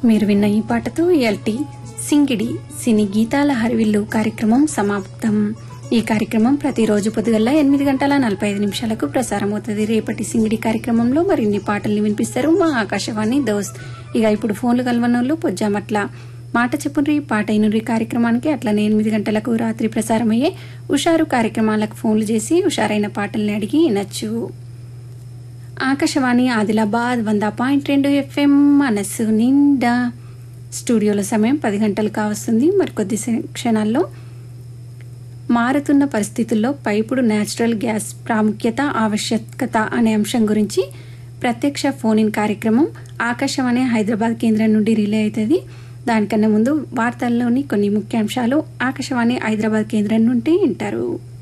మీరు విన్న ఈ పాటతో ఎల్టీ సింగిడి సినీ గీతాల హరివిల్లు కార్యక్రమం సమాప్తం ఈ కార్యక్రమం ప్రతిరోజు పొద్దుగల్లా ఎనిమిది గంటల నలభై ఐదు నిమిషాలకు ప్రసారం అవుతుంది రేపటి సింగిడి కార్యక్రమంలో మరిన్ని పాటల్ని వినిపిస్తారు మా ఆకాశవాణి దోస్త్ ఇక ఇప్పుడు ఫోన్లు కలవనోళ్ళు పొజ్జామట్ల మాట చెప్పుండ్రి పాట అయినుండ్రి కార్యక్రమానికి అట్లనే ఎనిమిది గంటలకు రాత్రి ప్రసారమయ్యే ఉషారు కార్యక్రమాలకు ఫోన్లు చేసి ఉషారైన పాటల్ని అడిగి వినొచ్చు ఆకాశవాణి ఆదిలాబాద్ వంద పాయింట్ రెండు ఎఫ్ఎం మనస్సు నిండా స్టూడియోలో సమయం పది గంటలు కావస్తుంది మరికొద్ది సె- క్షణాల్లో మారుతున్న పరిస్థితుల్లో పైపుడు న్యాచురల్ గ్యాస్ ప్రాముఖ్యత ఆవశ్యకత అనే అంశం గురించి ప్రత్యక్ష ఫోన్ ఇన్ కార్యక్రమం ఆకాశవాణి హైదరాబాద్ కేంద్రం నుండి రిలే అవుతుంది దానికన్నా ముందు వార్తల్లోని కొన్ని ముఖ్యాంశాలు ఆకాశవాణి హైదరాబాద్ కేంద్రం నుండి వింటారు